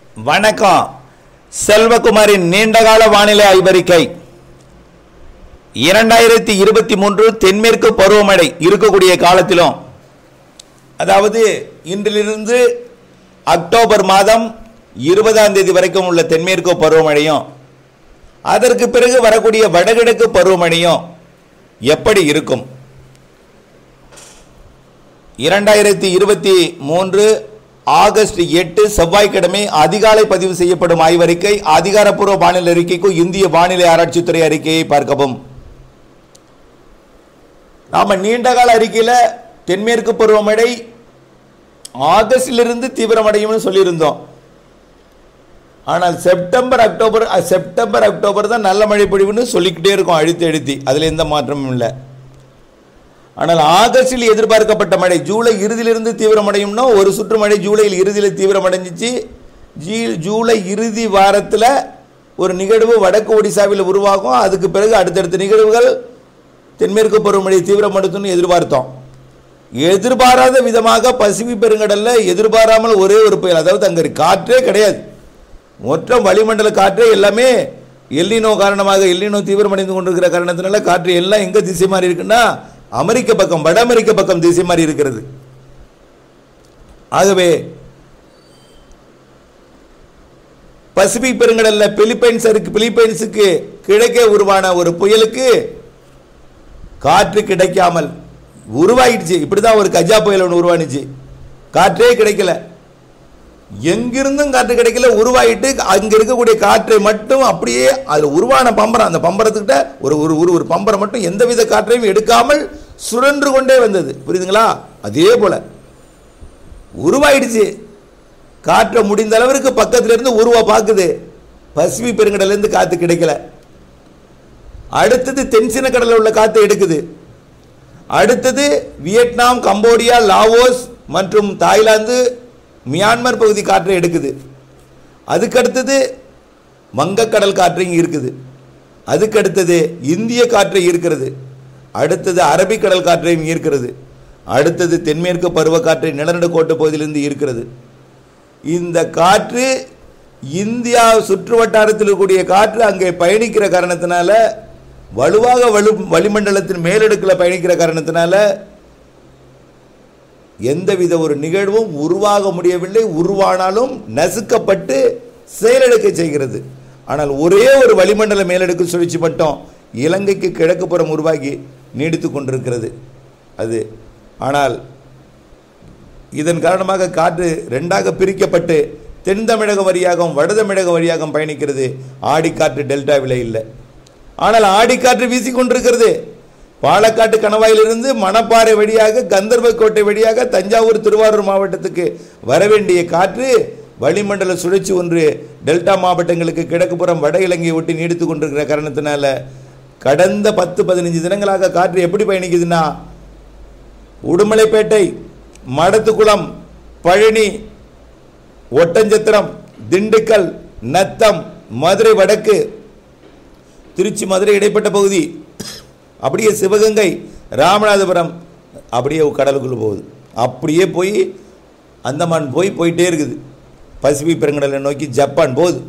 வணக்கம் செல்வகுமாரின் நீண்டகால வானிலை ஆய்வறிக்கை இரண்டாயிரத்தி இருபத்தி மூன்று தென்மேற்கு பருவமழை இருக்கக்கூடிய காலத்திலும் அதாவது இன்றிலிருந்து அக்டோபர் மாதம் இருபதாம் தேதி வரைக்கும் உள்ள தென்மேற்கு பருவமழையும் அதற்கு பிறகு வரக்கூடிய வடகிழக்கு பருவமழையும் எப்படி இருக்கும் இரண்டாயிரத்தி இருபத்தி மூன்று ஆகஸ்ட் எட்டு செவ்வாய்க்கிழமை அதிகாலை பதிவு செய்யப்படும் ஆய்வறிக்கை அதிகாரப்பூர்வ வானிலை அறிக்கைக்கும் இந்திய வானிலை ஆராய்ச்சித்துறை அறிக்கையை பார்க்கவும் நாம நீண்டகால அறிக்கையில் தென்மேற்கு பருவமழை ஆகஸ்டிலிருந்து தீவிரமடையும்னு சொல்லியிருந்தோம் ஆனால் செப்டம்பர் அக்டோபர் அஹ், செப்டம்பர் அக்டோபர் தான் நல்ல மழை பொழிவுன்னு சொல்லிக்கிட்டே இருக்கோம் அழுத்தி அழுத்தி அதில் எந்த மாற்றமும் இல்லை ஆனால் ஆகஸ்டில் எதிர்பார்க்கப்பட்ட மழை ஜூலை இறுதியிலிருந்து தீவிரமடையும்னா ஒரு சுற்று மழை ஜூலையில் இறுதியில் தீவிரமடைஞ்சிச்சு ஜீ ஜூலை இறுதி வாரத்தில் ஒரு நிகழ்வு வடக்கு ஒடிசாவில் உருவாகும் அதுக்கு பிறகு அடுத்தடுத்த நிகழ்வுகள் தென்மேற்கு பருவமழை தீவிரப்படுத்தும்னு எதிர்பார்த்தோம் எதிர்பாராத விதமாக பசிபிக் பெருங்கடல்ல எதிர்பாராமல் ஒரே ஒரு புயல் அதாவது அங்கே காற்றே கிடையாது மொத்தம் வளிமண்டல காற்றே எல்லாமே எல்லினோ காரணமாக எல்லினோ தீவிரமடைந்து கொண்டிருக்கிற காரணத்தினால காற்று எல்லாம் எங்க திசை மாறி இருக்குன்னா அமெரிக்க பக்கம் வட அமெரிக்க பக்கம் திசை மாறி இருக்கிறது ஆகவே பசிபிக் பெருங்கடல்ல பிலிப்பைன்ஸ் இருக்கு பிலிப்பைன்ஸுக்கு கிழக்கே உருவான ஒரு புயலுக்கு காற்று கிடைக்காமல் உருவாயிடுச்சு இப்படிதான் ஒரு கஜா புயல் ஒன்று உருவானுச்சு காற்றே கிடைக்கல எங்கிருந்தும் காற்று கிடைக்கல உருவாயிட்டு அங்க இருக்கக்கூடிய காற்றை மட்டும் அப்படியே அது உருவான பம்பரம் அந்த பம்பரத்துக்கிட்ட ஒரு ஒரு ஒரு ஒரு பம்பரம் மட்டும் எந்தவித காற்றையும் எடுக்காமல் சுழன்று கொண்டே வந்தது புரியுதுங்களா அதே போல உருவாயிடுச்சு காற்றை முடிந்த அளவிற்கு பக்கத்துல இருந்து உருவா பார்க்குது பசிபிக் பெருங்கடல்ல இருந்து காத்து கிடைக்கல அடுத்தது தென்சின கடலில் உள்ள காற்று எடுக்குது அடுத்தது வியட்நாம் கம்போடியா லாவோஸ் மற்றும் தாய்லாந்து மியான்மர் பகுதி காற்றை எடுக்குது அதுக்கு அடுத்தது வங்கக்கடல் காற்று இங்கே இருக்குது அதுக்கு அடுத்தது இந்திய காற்றை ஈர்க்கிறது அடுத்தது அரபிக்கடல் காற்றையும் ஈர்க்கிறது அடுத்தது தென்மேற்கு பருவக்காற்றை நிலநடுக்கோட்டு பகுதியிலிருந்து ஈர்க்கிறது இந்த காற்று இந்தியா சுற்று வட்டாரத்தில் இருக்கக்கூடிய காற்று அங்கே பயணிக்கிற காரணத்தினால வலுவாக வலு வளிமண்டலத்தின் மேலடுக்கில் பயணிக்கிற காரணத்தினால எந்தவித ஒரு நிகழ்வும் உருவாக முடியவில்லை உருவானாலும் நசுக்கப்பட்டு செயலிழக்க செய்கிறது ஆனால் ஒரே ஒரு வளிமண்டல மேலடுக்கு சுழற்சி மட்டும் இலங்கைக்கு கிழக்கு புறம் உருவாகி நீடித்து கொண்டிருக்கிறது அது ஆனால் இதன் காரணமாக காற்று ரெண்டாக பிரிக்கப்பட்டு தென் தமிழக வழியாகவும் வட தமிழக வழியாகவும் பயணிக்கிறது ஆடிக்காற்று டெல்டாவிலே இல்லை ஆனால் ஆடிக்காற்று வீசிக்கொண்டிருக்கிறது பாலக்காட்டு கணவாயிலிருந்து மணப்பாறை வழியாக கந்தர்வக்கோட்டை வழியாக தஞ்சாவூர் திருவாரூர் மாவட்டத்துக்கு வர வேண்டிய காற்று வளிமண்டல சுழற்சி ஒன்று டெல்டா மாவட்டங்களுக்கு கிழக்குப்புறம் வட இலங்கையை ஒட்டி நீடித்து கொண்டிருக்கிற காரணத்தினால கடந்த பத்து பதினஞ்சு தினங்களாக காற்று எப்படி பயணிக்குதுன்னா உடுமலைப்பேட்டை மடத்துக்குளம் பழனி ஒட்டஞ்சத்திரம் திண்டுக்கல் நத்தம் மதுரை வடக்கு திருச்சி மதுரை இடைப்பட்ட பகுதி அப்படியே சிவகங்கை ராமநாதபுரம் அப்படியே கடலுக்குள்ளே போகுது அப்படியே போய் அந்தமான் போய் போயிட்டே இருக்குது பசிபிக் பெருங்கடலை நோக்கி ஜப்பான் போகுது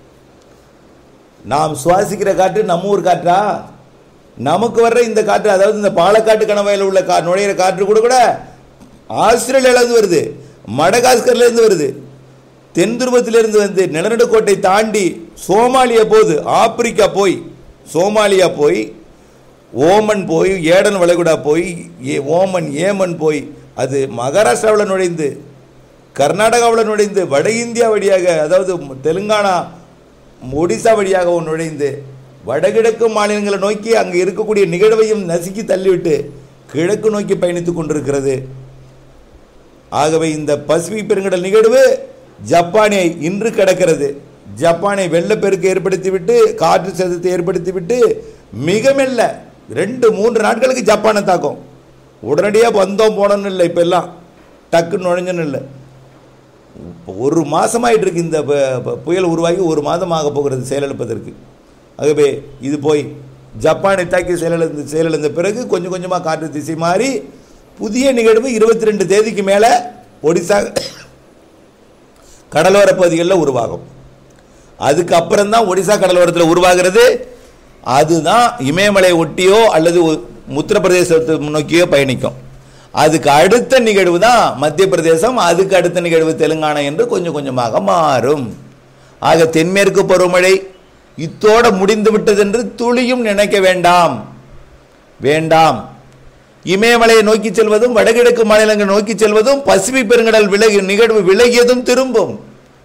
நாம் சுவாசிக்கிற காற்று நம்ம ஊர் காற்றா நமக்கு வர்ற இந்த காற்று அதாவது இந்த பாலக்காட்டு கணவாயில் உள்ள கா நுழையிற காற்று கூட கூட ஆஸ்திரேலியாவிலேருந்து வருது மடகாஸ்கர்லேருந்து வருது தென் துருவத்திலிருந்து வந்து நிலநடுக்கோட்டை தாண்டி சோமாலியா போகுது ஆப்பிரிக்கா போய் சோமாலியா போய் ஓமன் போய் ஏடன் வளைகுடா போய் ஏ ஓமன் ஏமன் போய் அது மகாராஷ்டிராவில் நுழைந்து கர்நாடகாவில் நுழைந்து வட இந்தியா வழியாக அதாவது தெலுங்கானா ஒடிசா வழியாகவும் நுழைந்து வடகிழக்கு மாநிலங்களை நோக்கி அங்கே இருக்கக்கூடிய நிகழ்வையும் நசுக்கி தள்ளிவிட்டு கிழக்கு நோக்கி பயணித்துக் கொண்டிருக்கிறது ஆகவே இந்த பசிபிக் பெருங்கடல் நிகழ்வு ஜப்பானை இன்று கிடக்கிறது ஜப்பானை வெள்ளப்பெருக்கு ஏற்படுத்திவிட்டு காற்று சேதத்தை ஏற்படுத்திவிட்டு மிக மெல்ல ரெண்டு மூன்று நாட்களுக்கு ஜப்பானை தாக்கும் உடனடியாக வந்தோம் போனோன்னு இல்லை இப்போ எல்லாம் டக்குன்னு நுழைஞ்சோன்னு இல்லை இப்போ ஒரு மாதமாயிட்டு இருக்கு இந்த ப- ப- புயல் உருவாகி ஒரு மாதம் ஆக போகிறது செயலிழப்பதற்கு ஆகவே இது போய் ஜப்பானை தாக்கி செயலிழந்து செயலிழந்த பிறகு கொஞ்சம் கொஞ்சமாக காற்று திசை மாறி புதிய நிகழ்வு இருபத்தி ரெண்டு தேதிக்கு மேலே ஒடிசா கடலோர பகுதிகளில் உருவாகும் அதுக்கு அப்புறம் தான் ஒடிசா கடலோரத்தில் உருவாகிறது அதுதான் இமயமலை ஒட்டியோ அல்லது உ- உத்தரப்பிரதேசத்தை நோக்கியோ பயணிக்கும் அதுக்கு அடுத்த நிகழ்வு தான் மத்திய பிரதேசம் அதுக்கு அடுத்த நிகழ்வு தெலுங்கானா என்று கொஞ்சம் கொஞ்சமாக மாறும் ஆக தென்மேற்கு பருவமழை இத்தோட முடிந்து விட்டது என்று துளியும் நினைக்க வேண்டாம் வேண்டாம் இமயமலையை நோக்கி செல்வதும் வடகிழக்கு மாநிலங்களை நோக்கி செல்வதும் பசிபிக் பெருங்கடல் விலகி நிகழ்வு விலகியதும் திரும்பும்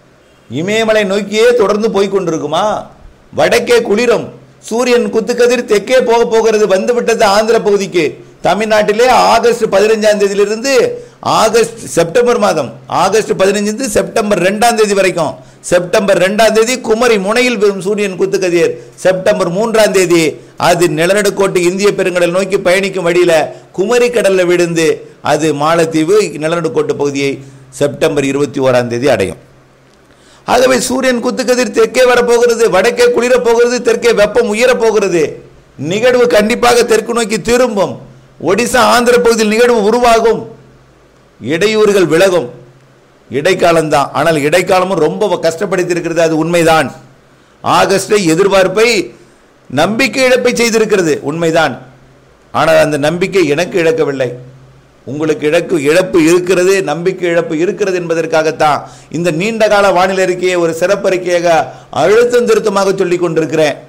இமயமலை நோக்கியே தொடர்ந்து போய் கொண்டிருக்குமா வடக்கே குளிரும் சூரியன் குத்துக்கதிர் தெற்கே போக போகிறது வந்து விட்டது ஆந்திர பகுதிக்கு தமிழ்நாட்டிலே ஆகஸ்ட் பதினஞ்சாம் தேதியிலிருந்து ஆகஸ்ட் செப்டம்பர் மாதம் ஆகஸ்ட் பதினஞ்சு செப்டம்பர் ரெண்டாம் தேதி வரைக்கும் செப்டம்பர் ரெண்டாம் தேதி குமரி முனையில் பெறும் சூரியன் குத்துக்கதிர் செப்டம்பர் மூன்றாம் தேதி அது நிலநடுக்கோட்டு இந்திய பெருங்கடல் நோக்கி பயணிக்கும் வழியில குமரி கடல்ல விழுந்து அது மாலத்தீவு நிலநடுக்கோட்டு பகுதியை செப்டம்பர் இருபத்தி ஓராம் தேதி அடையும் ஆகவே சூரியன் குத்துக்கதிர் தெற்கே வரப்போகிறது வடக்கே குளிரப் போகிறது தெற்கே வெப்பம் உயரப் போகிறது நிகழ்வு கண்டிப்பாக தெற்கு நோக்கி திரும்பும் ஒடிசா ஆந்திர பகுதியில் நிகழ்வு உருவாகும் இடையூறுகள் விலகும் இடைக்காலம்தான் ஆனால் இடைக்காலமும் ரொம்ப கஷ்டப்படுத்தி இருக்கிறது அது உண்மைதான் ஆகஸ்டை எதிர்பார்ப்பை நம்பிக்கை இழப்பை செய்திருக்கிறது உண்மைதான் ஆனால் அந்த நம்பிக்கை எனக்கு இழக்கவில்லை உங்களுக்கு இழக்கு இழப்பு இருக்கிறது நம்பிக்கை இழப்பு இருக்கிறது என்பதற்காகத்தான் இந்த நீண்ட கால வானிலை அறிக்கையை ஒரு சிறப்பு அறிக்கையாக அழுத்தம் திருத்தமாக சொல்லிக் கொண்டிருக்கிறேன்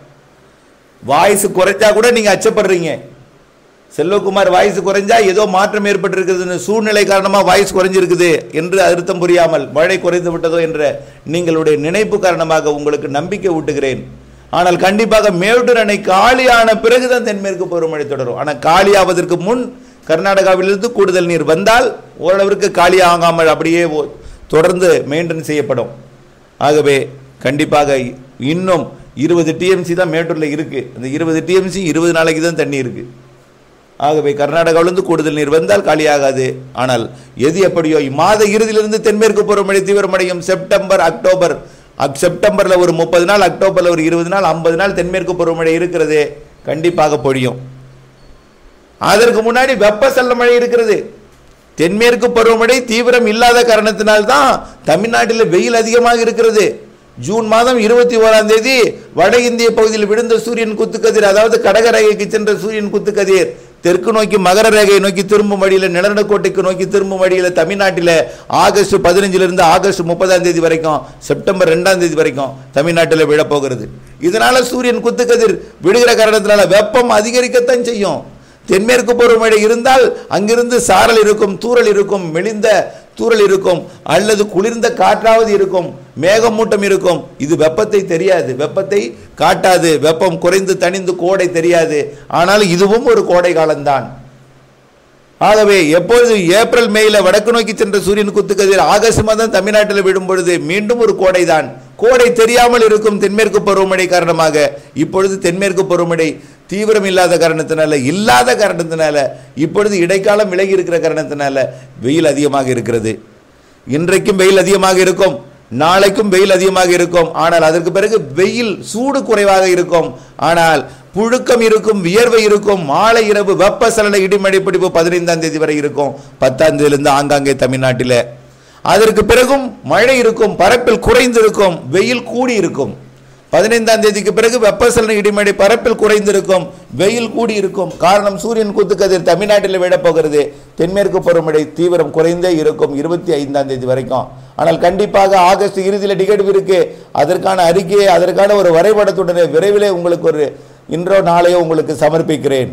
வாய்ஸ் குறைஞ்சா கூட நீங்க அச்சப்படுறீங்க செல்வகுமார் வாய்ஸ் குறைஞ்சா ஏதோ மாற்றம் ஏற்பட்டிருக்குதுன்னு சூழ்நிலை காரணமா வாய்ஸ் குறைஞ்சிருக்குது என்று அர்த்தம் புரியாமல் மழை குறைந்து விட்டதோ என்ற நீங்களுடைய நினைப்பு காரணமாக உங்களுக்கு நம்பிக்கை ஊட்டுகிறேன் ஆனால் கண்டிப்பாக மேட்டூர் அணை காலியான பிறகுதான் தென்மேற்கு பருவமழை தொடரும் ஆனால் காலியாவதற்கு முன் கர்நாடகாவிலிருந்து கூடுதல் நீர் வந்தால் ஓரளவிற்கு காலியாகாமல் அப்படியே ஓ- தொடர்ந்து மெயின்டைன் செய்யப்படும் ஆகவே கண்டிப்பாக இன்னும் இருபது டிஎம்சி தான் மேட்டூரில் இருக்கு அந்த இருபது டிஎம்சி இருபது நாளைக்கு தான் தண்ணி இருக்கு ஆகவே கர்நாடகாவிலிருந்து கூடுதல் நீர் வந்தால் காலியாகாது ஆனால் எது எப்படியோ இம்மாத இறுதியிலிருந்து தென்மேற்கு பருவமழை தீவிரமடையும் செப்டம்பர் அக்டோபர் அக் செப்டம்பர்ல ஒரு முப்பது நாள் அக்டோபர்ல ஒரு இருபது நாள் ஐம்பது நாள் தென்மேற்கு பருவமழை இருக்கிறது கண்டிப்பாக பொழியும் அதற்கு முன்னாடி வெப்பசல்ல மழை இருக்கிறது தென்மேற்கு பருவமழை தீவிரம் இல்லாத காரணத்தினால்தான் தமிழ்நாட்டில் வெயில் அதிகமாக இருக்கிறது ஜூன் மாதம் இருபத்தி ஓராம் தேதி வட இந்திய பகுதியில் விழுந்த சூரியன் குத்துக்கதிர் அதாவது கடக ரேகைக்கு சென்ற சூரியன் குத்துக்கதிர் தெற்கு நோக்கி மகர ரேகையை நோக்கி திரும்பும் வழியில் நிலநடுக்கோட்டைக்கு நோக்கி திரும்பும் வழியில் தமிழ்நாட்டில் ஆகஸ்ட் பதினஞ்சிலிருந்து ஆகஸ்ட் முப்பதாம் தேதி வரைக்கும் செப்டம்பர் ரெண்டாம் தேதி வரைக்கும் தமிழ்நாட்டில் விழப்போகிறது இதனால சூரியன் குத்துக்கதிர் விடுகிற காரணத்தினால வெப்பம் அதிகரிக்கத்தான் செய்யும் தென்மேற்கு பருவமழை இருந்தால் அங்கிருந்து சாரல் இருக்கும் தூறல் இருக்கும் மெலிந்த தூறல் இருக்கும் அல்லது குளிர்ந்த காற்றாவது இருக்கும் மேகமூட்டம் இருக்கும் இது வெப்பத்தை தெரியாது வெப்பத்தை காட்டாது வெப்பம் குறைந்து தணிந்து கோடை தெரியாது ஆனால் இதுவும் ஒரு கோடை காலம்தான் ஆகவே எப்பொழுது ஏப்ரல் மேயில வடக்கு நோக்கி சென்ற சூரியன் குத்துக்கதிர் ஆகஸ்ட் மாதம் தமிழ்நாட்டில் விடும் பொழுது மீண்டும் ஒரு கோடைதான் கோடை தெரியாமல் இருக்கும் தென்மேற்கு பருவமழை காரணமாக இப்பொழுது தென்மேற்கு பருவமழை தீவிரம் இல்லாத காரணத்தினால இல்லாத காரணத்தினால இப்பொழுது இடைக்காலம் விலகி இருக்கிற காரணத்தினால வெயில் அதிகமாக இருக்கிறது இன்றைக்கும் வெயில் அதிகமாக இருக்கும் நாளைக்கும் வெயில் அதிகமாக இருக்கும் ஆனால் அதற்கு பிறகு வெயில் சூடு குறைவாக இருக்கும் ஆனால் புழுக்கம் இருக்கும் வியர்வை இருக்கும் மாலை இரவு வெப்பசலன இடிமழை பிடிப்பு பதினைந்தாம் தேதி வரை இருக்கும் பத்தாம் தேதியிலிருந்து ஆங்காங்கே தமிழ்நாட்டில் அதற்கு பிறகும் மழை இருக்கும் பரப்பில் குறைந்து இருக்கும் வெயில் கூடி இருக்கும் பதினைந்தாம் தேதிக்கு பிறகு வெப்பசலன இடிமழை பரப்பில் குறைந்திருக்கும் வெயில் கூடி இருக்கும் காரணம் சூரியன் குத்துக்கதிர் தமிழ்நாட்டில் விழப் போகிறது தென்மேற்கு பருவமழை தீவிரம் குறைந்தே இருக்கும் இருபத்தி ஐந்தாம் தேதி வரைக்கும் ஆனால் கண்டிப்பாக ஆகஸ்ட் இறுதியில் நிகழ்வு இருக்கு அதற்கான அறிக்கையை அதற்கான ஒரு வரைபடத்துடனே விரைவிலே உங்களுக்கு ஒரு இன்றோ நாளையோ உங்களுக்கு சமர்ப்பிக்கிறேன்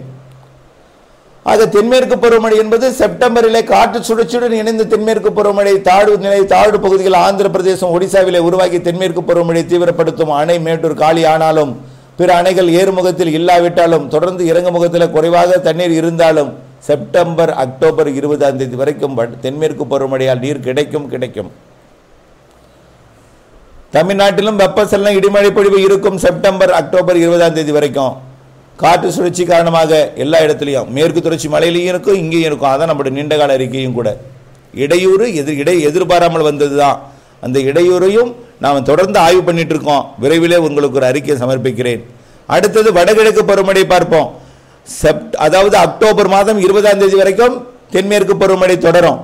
ஆக தென்மேற்கு பருவமழை என்பது செப்டம்பரிலே காற்று சுழற்சியுடன் இணைந்த தென்மேற்கு பருவமழை தாழ்வு நிலை தாழ்வு பகுதிகள் ஆந்திர பிரதேசம் ஒடிசாவிலே உருவாக்கி தென்மேற்கு பருவமழை தீவிரப்படுத்தும் அணை மேட்டூர் காலி ஆனாலும் பிற அணைகள் ஏறுமுகத்தில் இல்லாவிட்டாலும் தொடர்ந்து இறங்குமுகத்தில் குறைவாக தண்ணீர் இருந்தாலும் செப்டம்பர் அக்டோபர் இருபதாம் தேதி வரைக்கும் வட- தென்மேற்கு பருவமழையால் நீர் கிடைக்கும் கிடைக்கும் தமிழ்நாட்டிலும் வெப்பசலன இடிமழை பொழிவு இருக்கும் செப்டம்பர் அக்டோபர் இருபதாம் தேதி வரைக்கும் காற்று சுழற்சி காரணமாக எல்லா இடத்துலையும் மேற்கு தொடர்ச்சி மலையிலையும் இருக்கும் இங்கேயும் இருக்கும் அதான் நம்முடைய நீண்டகால அறிக்கையும் கூட இடையூறு எதிர் இடை எதிர்பாராமல் வந்தது தான் அந்த இடையூறையும் நாம் தொடர்ந்து ஆய்வு பண்ணிட்டு இருக்கோம் விரைவிலே உங்களுக்கு ஒரு அறிக்கையை சமர்ப்பிக்கிறேன் அடுத்தது வடகிழக்கு பருவமழை பார்ப்போம் செப்ட் அதாவது அக்டோபர் மாதம் இருபதாம் தேதி வரைக்கும் தென்மேற்கு பருவமழை தொடரும்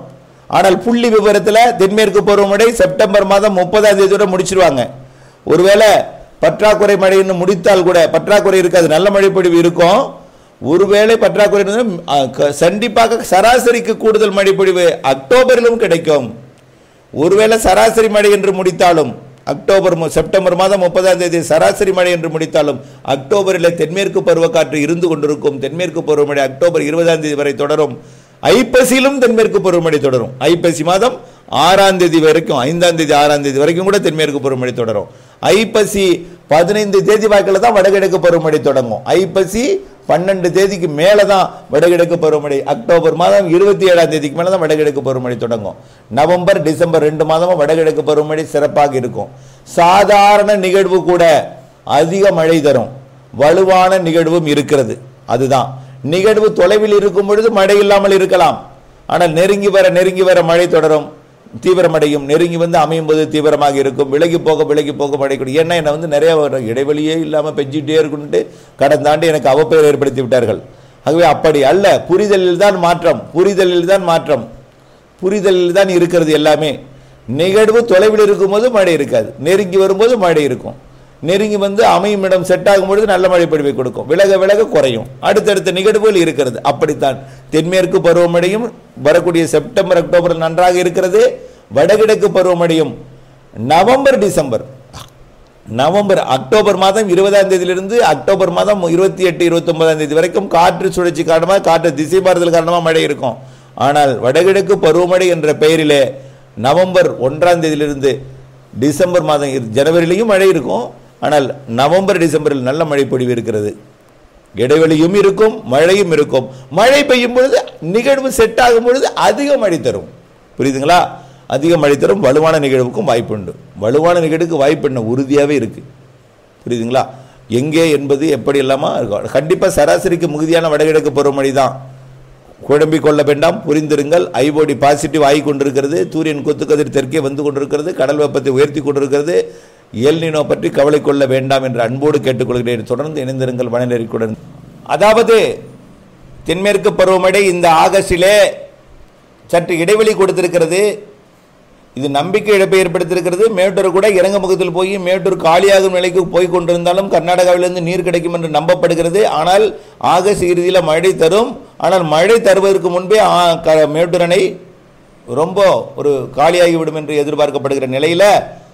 ஆனால் புள்ளி விவரத்தில் தென்மேற்கு பருவமழை செப்டம்பர் மாதம் முப்பதாம் தேதியோட முடிச்சிருவாங்க ஒருவேளை பற்றாக்குறை மழைன்னு முடித்தால் கூட பற்றாக்குறை இருக்காது நல்ல மழைப்பொழிவு இருக்கும் ஒருவேளை பற்றாக்குறை இருந்தாலும், அ, க- கண்டிப்பாக சராசரிக்கு கூடுதல் மழைப்பொழிவு அக்டோபரிலும் கிடைக்கும் ஒருவேளை சராசரி மழை என்று முடித்தாலும் அக்டோபர் மு- செப்டம்பர் மாதம் முப்பதாம் தேதி சராசரி மழை என்று முடித்தாலும் அக்டோபரில் தென்மேற்கு பருவக்காற்று இருந்து கொண்டிருக்கும் தென்மேற்கு பருவமழை அக்டோபர் இருபதாம் தேதி வரை தொடரும் ஐப்பசியிலும் தென்மேற்கு பருவமழை தொடரும் ஐப்பசி மாதம் ஆறாம் தேதி வரைக்கும் ஐந்தாம் தேதி ஆறாம் தேதி வரைக்கும் கூட தென்மேற்கு பருவமழை தொடரும் ஐப்பசி பதினைந்து தேதி வாக்கில் தான் வடகிழக்கு பருவமழை தொடங்கும் ஐப்பசி பன்னெண்டு தேதிக்கு மேலே தான் வடகிழக்கு பருவமழை அக்டோபர் மாதம் இருபத்தி ஏழாம் தேதிக்கு மேலே தான் வடகிழக்கு பருவமழை தொடங்கும் நவம்பர் டிசம்பர் ரெண்டு மாதமும் வடகிழக்கு பருவமழை சிறப்பாக இருக்கும் சாதாரண நிகழ்வு கூட அதிக மழை தரும் வலுவான நிகழ்வும் இருக்கிறது அதுதான் நிகழ்வு தொலைவில் இருக்கும் பொழுது மழை இல்லாமல் இருக்கலாம் ஆனால் நெருங்கி வர நெருங்கி வர மழை தொடரும் தீவிரமடையும் நெருங்கி வந்து அமையும் போது தீவிரமாக இருக்கும் விலகி போக விலகி போக மழை கூடும் ஏன்னா என்னை வந்து நிறைய வரும் இடைவெளியே இல்லாமல் பெஞ்சிட்டே இருக்குன்ட்டு கடந்த ஆண்டு எனக்கு அவப்பெயர் ஏற்படுத்தி விட்டார்கள் ஆகவே அப்படி அல்ல புரிதலில் தான் மாற்றம் புரிதலில் தான் மாற்றம் புரிதலில் தான் இருக்கிறது எல்லாமே நிகழ்வு தொலைவில் இருக்கும்போது மழை இருக்காது நெருங்கி வரும்போது மழை இருக்கும் நெருங்கி வந்து அமையும் இடம் செட் ஆகும் பொழுது நல்ல மழை பொழிவை கொடுக்கும் விலக விலக குறையும் அடுத்தடுத்த நிகழ்வுகள் இருக்கிறது அப்படித்தான் தென்மேற்கு பருவமழையும் வரக்கூடிய செப்டம்பர் அக்டோபர் நன்றாக இருக்கிறது வடகிழக்கு பருவமழையும் நவம்பர் டிசம்பர் நவம்பர் அக்டோபர் மாதம் இருபதாம் தேதியிலிருந்து அக்டோபர் மாதம் இருபத்தி எட்டு இருபத்தி ஒன்பதாம் தேதி வரைக்கும் காற்று சுழற்சி காரணமாக காற்று திசை மாறுதல் காரணமாக மழை இருக்கும் ஆனால் வடகிழக்கு பருவமழை என்ற பெயரிலே நவம்பர் ஒன்றாம் தேதியிலிருந்து டிசம்பர் மாதம் இரு- ஜனவரியிலையும் மழை இருக்கும் ஆனால் நவம்பர் டிசம்பரில் நல்ல மழை பொழிவு இருக்கிறது இடைவெளியும் இருக்கும் மழையும் இருக்கும் மழை பெய்யும் பொழுது நிகழ்வு செட் ஆகும் பொழுது அதிக மழை தரும் புரியுதுங்களா அதிக மழை தரும் வலுவான நிகழ்வுக்கும் வாய்ப்புண்டு வலுவான நிகழ்வுக்கு வாய்ப்பு என்ன உறுதியாகவே இருக்கு புரியுதுங்களா எங்கே என்பது எப்படி இல்லாமல் இருக்கும் கண்டிப்பாக சராசரிக்கு மிகுதியான வடகிழக்கு பருவமழை தான் குழம்பிக் கொள்ள வேண்டாம் புரிந்திருங்கள் ஐஓடி பாசிட்டிவ் ஆகி கொண்டிருக்கிறது சூரியன் கொத்துக்கதிர் தெற்கே வந்து கொண்டிருக்கிறது கடல் வெப்பத்தை உயர்த்தி கொண்டிருக்கிறது எல்னினோ பற்றி கவலை கொள்ள வேண்டாம் என்று அன்போடு கேட்டுக்கொள்கிறேன் தொடர்ந்து இணைந்திருங்கள் வனநெறிக்குடன் அதாவது தென்மேற்கு பருவமழை இந்த ஆகஸ்டிலே சற்று இடைவெளி கொடுத்திருக்கிறது இது நம்பிக்கை இழப்பை ஏற்படுத்தியிருக்கிறது மேட்டூர் கூட இறங்க முகத்தில் போய் மேட்டூர் காலியாகும் நிலைக்கு போய் கொண்டிருந்தாலும் கர்நாடகாவிலிருந்து நீர் கிடைக்கும் என்று நம்பப்படுகிறது ஆனால் ஆகஸ்ட் இறுதியில் மழை தரும் ஆனால் மழை தருவதற்கு முன்பே ஆ- க- மேட்டூர் அணை ரொம்ப ஒரு காலியாகிவிடும் என்று எதிர்பார்க்கப்படுகிற நிலையில்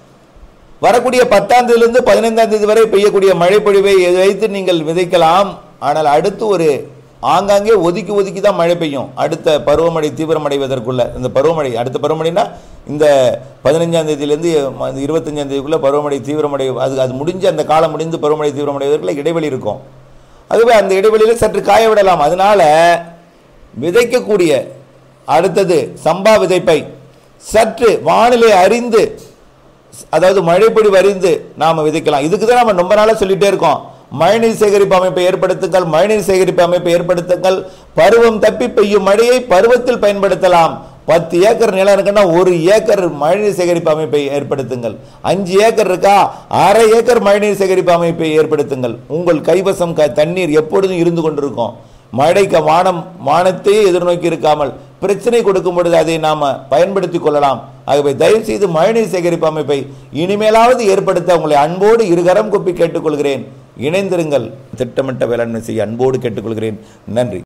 வரக்கூடிய பத்தாம் தேதியிலிருந்து பதினைந்தாம் தேதி வரை பெய்யக்கூடிய மழை பொழிவை வைத்து நீங்கள் விதைக்கலாம் ஆனால் அடுத்து ஒரு ஆங்காங்கே ஒதுக்கி ஒதுக்கி தான் மழை பெய்யும் அடுத்த பருவமழை தீவிரமடைவதற்குள்ள இந்த பருவமழை அடுத்த பருவமழைனா இந்த பதினஞ்சாம் தேதியிலேருந்து இருபத்தஞ்சாம் தேதிக்குள்ள பருவமழை தீவிரமடை அது அது முடிஞ்சு அந்த காலம் முடிந்து பருவமழை தீவிரமடைவதற்குள்ள இடைவெளி இருக்கும் அதுவே அந்த இடைவெளியில் சற்று காய விடலாம் அதனால விதைக்கக்கூடிய அடுத்தது சம்பா விதைப்பை சற்று வானிலை அறிந்து அதாவது மழைப்பொழிவு அறிந்து நாம விதைக்கலாம் இதுக்கு தான் நம்ம ரொம்ப நாளா சொல்லிட்டே இருக்கோம் மழைநீர் சேகரிப்பு அமைப்பை ஏற்படுத்துங்கள் மழைநீர் சேகரிப்பு அமைப்பை ஏற்படுத்துங்கள் பருவம் தப்பி பெய்யும் மழையை பருவத்தில் பயன்படுத்தலாம் பத்து ஏக்கர் நிலம் இருக்குன்னா ஒரு ஏக்கர் மழைநீர் சேகரிப்பு அமைப்பை ஏற்படுத்துங்கள் அஞ்சு ஏக்கர் இருக்கா அரை ஏக்கர் மழைநீர் சேகரிப்பு அமைப்பை ஏற்படுத்துங்கள் உங்கள் கைவசம் க தண்ணீர் எப்பொழுதும் இருந்து கொண்டிருக்கும் மழைக்கு வானம் வானத்தையே எதிர்நோக்கி இருக்காமல் பிரச்சனை கொடுக்கும் பொழுது அதை நாம பயன்படுத்திக் கொள்ளலாம் ஆகவே தயவு செய்து மழைநீர் சேகரிப்பு அமைப்பை இனிமேலாவது ஏற்படுத்த உங்களை அன்போடு இருகரம் குப்பி கேட்டுக்கொள்கிறேன் இணைந்திருங்கள் திட்டமிட்ட வேளாண்மை செய்ய அன்போடு கேட்டுக்கொள்கிறேன் நன்றி